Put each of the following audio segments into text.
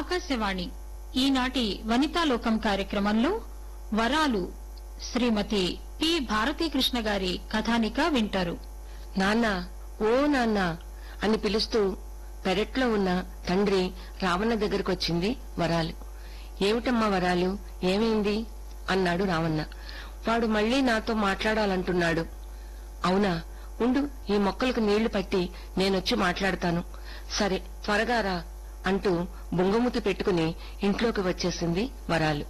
ఆకాశవాణి ఈనాటి వనితాలోకం కార్యక్రమంలో వరాలు శ్రీమతి పి భారతీకృష్ణ గారి కథానిక వింటారు నాన్న ఓ నాన్న అని పిలుస్తూ పెరట్లో ఉన్న తండ్రి రావణ దగ్గరకు వచ్చింది వరాలు ఏమిటమ్మా వరాలు ఏమైంది అన్నాడు రావణ వాడు మళ్ళీ నాతో మాట్లాడాలంటున్నాడు అవునా ఉండు ఈ మొక్కలకు నీళ్లు పట్టి నేనొచ్చి మాట్లాడతాను సరే త్వరగా రా అంటూ బుంగమూతి పెట్టుకుని ఇంట్లోకి వచ్చేసింది వరాలు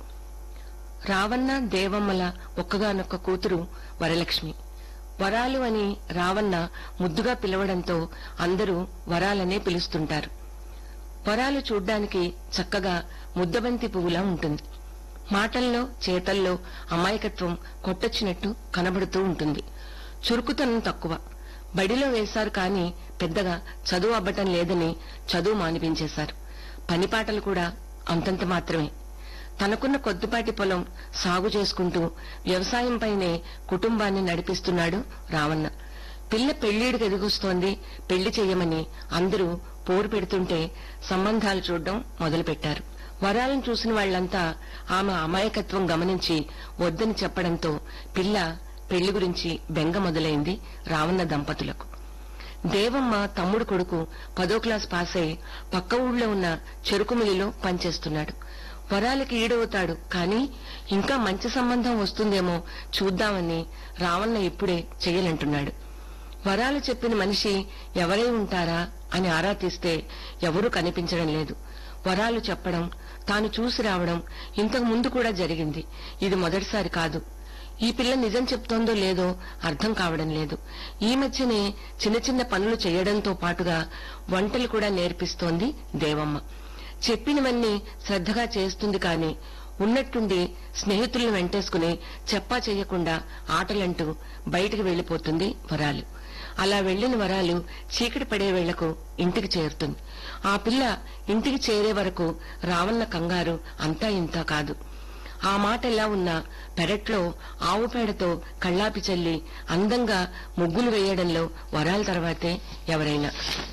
రావణ దేవమ్మల ఒక్కగానొక్క కూతురు వరలక్ష్మి వరాలు అని రావణ ముద్దుగా పిలవడంతో అందరూ వరాలనే పిలుస్తుంటారు వరాలు చూడ్డానికి చక్కగా ముద్దబంతి పువ్వులా ఉంటుంది మాటల్లో చేతల్లో అమాయకత్వం కొట్టొచ్చినట్టు కనబడుతూ ఉంటుంది చురుకుతనం తక్కువ బడిలో వేశారు కాని పెద్దగా చదువు అబ్బటం లేదని చదువు మానిపించేశారు పనిపాటలు కూడా అంతంత మాత్రమే తనకున్న కొద్దిపాటి పొలం సాగు చేసుకుంటూ వ్యవసాయంపైనే కుటుంబాన్ని నడిపిస్తున్నాడు రావణ పిల్ల పెళ్లిడికి ఎదుగుస్తోంది పెళ్లి చెయ్యమని అందరూ పోరు పెడుతుంటే సంబంధాలు చూడడం మొదలుపెట్టారు వరాలను చూసిన వాళ్లంతా ఆమె అమాయకత్వం గమనించి వద్దని చెప్పడంతో పిల్ల పెళ్లి గురించి బెంగ మొదలైంది రావణ దంపతులకు దేవమ్మ తమ్ముడు కొడుకు పదో క్లాస్ పాస్ అయి పక్క ఊళ్ళో ఉన్న చెరుకు మిల్లులో పనిచేస్తున్నాడు వరాలకి ఈడవుతాడు కాని ఇంకా మంచి సంబంధం వస్తుందేమో చూద్దామని రావణ ఇప్పుడే చెయ్యలంటున్నాడు వరాలు చెప్పిన మనిషి ఎవరై ఉంటారా అని ఆరా తీస్తే ఎవరూ కనిపించడం లేదు వరాలు చెప్పడం తాను చూసి రావడం ఇంతకు ముందు కూడా జరిగింది ఇది మొదటిసారి కాదు ఈ పిల్ల నిజం చెప్తోందో లేదో అర్థం కావడం లేదు ఈ మధ్యనే చిన్న చిన్న పనులు చేయడంతో పాటుగా వంటలు కూడా నేర్పిస్తోంది దేవమ్మ చెప్పినవన్నీ శ్రద్ధగా చేస్తుంది కాని ఉన్నట్టుండి స్నేహితులను వెంటేసుకుని చెప్పా చెయ్యకుండా ఆటలంటూ బయటికి వెళ్లిపోతుంది వరాలు అలా వెళ్లిన వరాలు చీకటి పడే వేళకు ఇంటికి చేరుతుంది ఆ పిల్ల ఇంటికి చేరే వరకు రావన్న కంగారు అంతా ఇంతా కాదు ఆ మాట ఎలా ఉన్నా పెరట్లో ఆవు పేడతో కళ్ళాపి చల్లి అందంగా ముగ్గులు వేయడంలో వరాల తర్వాతే ఎవరైనా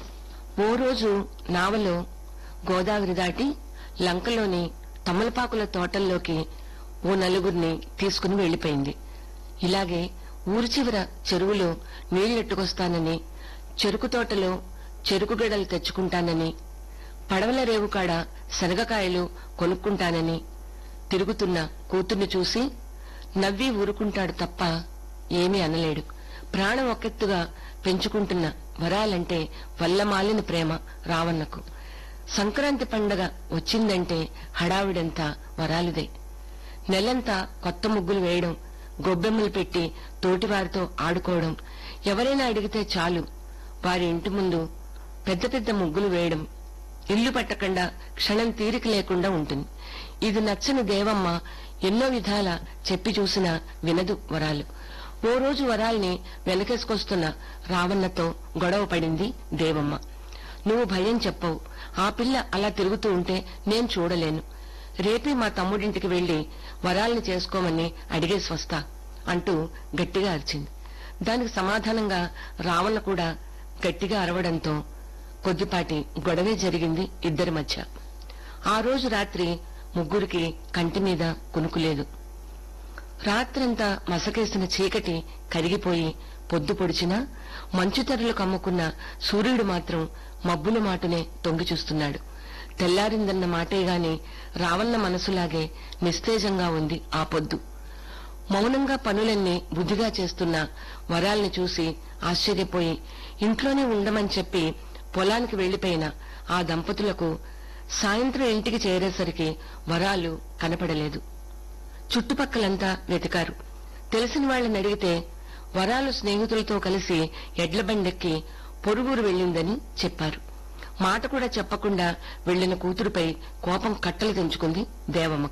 ఓ రోజు నావలో గోదావరి దాటి లంకలోని తమలపాకుల తోటల్లోకి ఓ నలుగురిని తీసుకుని వెళ్లిపోయింది ఇలాగే ఊరి చివర చెరువులో నీళ్లెట్టుకొస్తానని చెరుకు తోటలో చెరుకు గడలు తెచ్చుకుంటానని పడవల రేవు కాడ శనగకాయలు కొనుక్కుంటానని తిరుగుతున్న కూతుర్ని చూసి నవ్వి ఊరుకుంటాడు తప్ప ఏమీ అనలేడు ప్రాణం ఒకెత్తుగా పెంచుకుంటున్న వరాలంటే వల్లమాలిన ప్రేమ రావణకు సంక్రాంతి పండగ వచ్చిందంటే హడావిడంతా వరాలుదే నెలంతా కొత్త ముగ్గులు వేయడం గొబ్బెమ్మలు పెట్టి తోటివారితో ఆడుకోవడం ఎవరైనా అడిగితే చాలు వారి ఇంటి ముందు పెద్ద పెద్ద ముగ్గులు వేయడం ఇల్లు పట్టకుండా క్షణం తీరిక లేకుండా ఉంటుంది ఇది నచ్చని దేవమ్మ ఎన్నో విధాల చెప్పి చూసినా వినదు వరాలు ఓ రోజు వరాల్ని వెనకేసుకొస్తున్న రావణ్ణతో గొడవ పడింది దేవమ్మ నువ్వు భయం చెప్పవు ఆ పిల్ల అలా తిరుగుతూ ఉంటే నేను చూడలేను రేపే మా తమ్ముడింటికి వెళ్లి వరాల్ని చేసుకోమని అడిగేసి వస్తా అంటూ గట్టిగా అరిచింది దానికి సమాధానంగా రావణ కూడా గట్టిగా అరవడంతో కొద్దిపాటి గొడవే జరిగింది ఇద్దరి మధ్య ఆ రోజు రాత్రి ముగ్గురికి కంటి మీద కునుకులేదు రాత్రంతా మసకేసిన చీకటి కరిగిపోయి పొద్దు పొడిచినా మంచు తెరలు కమ్ముకున్న సూర్యుడు మాత్రం మబ్బుల మాటునే తొంగి చూస్తున్నాడు తెల్లారిందన్న మాటే గాని రావన్న మనసులాగే నిస్తేజంగా ఉంది ఆ పొద్దు మౌనంగా పనులన్నీ బుద్ధిగా చేస్తున్న వరాల్ని చూసి ఆశ్చర్యపోయి ఇంట్లోనే ఉండమని చెప్పి పొలానికి వెళ్లిపోయిన ఆ దంపతులకు సాయంత్రం ఇంటికి చేరేసరికి వరాలు కనపడలేదు చుట్టుపక్కలంతా వెతికారు తెలిసిన వాళ్ళని అడిగితే వరాలు స్నేహితులతో కలిసి ఎడ్ల బండెక్కి పొరుగురు వెళ్ళిందని చెప్పారు మాట కూడా చెప్పకుండా వెళ్లిన కూతురుపై కోపం కట్టలు తెంచుకుంది దేవమ్మ